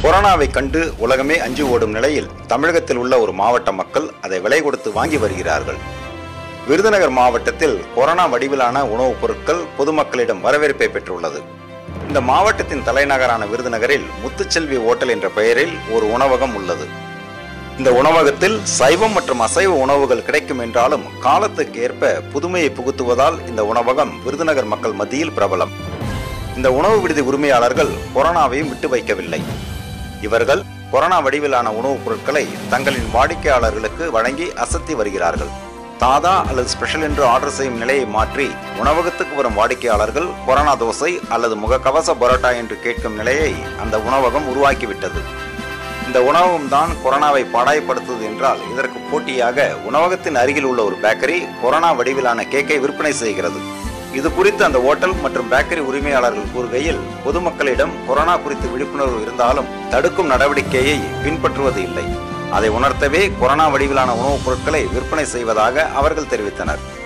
கொரோனாவை கண்டு உலகமே அஞ்சி ஓடும் நிலையில் தமிழகத்தில் உள்ள ஒரு மாவட்ட மக்கள் அதை விலை கொடுத்து வாங்கி வருகிறார்கள் விருதுநகர் மாவட்டத்தில் கொரோனா வடிவிலான உணவுப் பொருட்கள் பொதுமக்களிடம் வரவேற்பை பெற்றுள்ளது இந்த மாவட்டத்தின் தலைநகரான விருதுநகரில் முத்துச்செல்வி ஓட்டல் என்ற பெயரில் ஒரு உணவகம் உள்ளது இந்த உணவகத்தில் சைவம் மற்றும் அசைவ உணவுகள் கிடைக்கும் என்றாலும் காலத்துக்கு ஏற்ப புதுமையை புகுத்துவதால் இந்த உணவகம் விருதுநகர் மக்கள் மத்தியில் பிரபலம் இந்த உணவு விடுதி உரிமையாளர்கள் கொரோனாவையும் விட்டு வைக்கவில்லை இவர்கள் கொரோனா வடிவிலான உணவுப் பொருட்களை தங்களின் வாடிக்கையாளர்களுக்கு வழங்கி அசத்தி வருகிறார்கள் தாதா அல்லது ஸ்பெஷல் என்று ஆர்டர் செய்யும் நிலையை மாற்றி உணவகத்துக்கு வரும் வாடிக்கையாளர்கள் கொரோனா தோசை அல்லது முகக்கவச பரோட்டா என்று கேட்கும் நிலையை அந்த உணவகம் உருவாக்கிவிட்டது இந்த உணவகம் தான் கொரோனாவை பாடாயப்படுத்துவது என்றால் இதற்கு போட்டியாக உணவகத்தின் அருகில் உள்ள ஒரு பேக்கரி கொரோனா வடிவிலான கேக்கை விற்பனை செய்கிறது இது குறித்து அந்த ஓட்டல் மற்றும் பேக்கரி உரிமையாளர்கள் கூறுகையில் பொதுமக்களிடம் கொரோனா குறித்து விழிப்புணர்வு இருந்தாலும் தடுக்கும் நடவடிக்கையை பின்பற்றுவது இல்லை அதை உணர்த்தவே கொரோனா வடிவிலான உணவுப் பொருட்களை விற்பனை செய்வதாக அவர்கள் தெரிவித்தனர்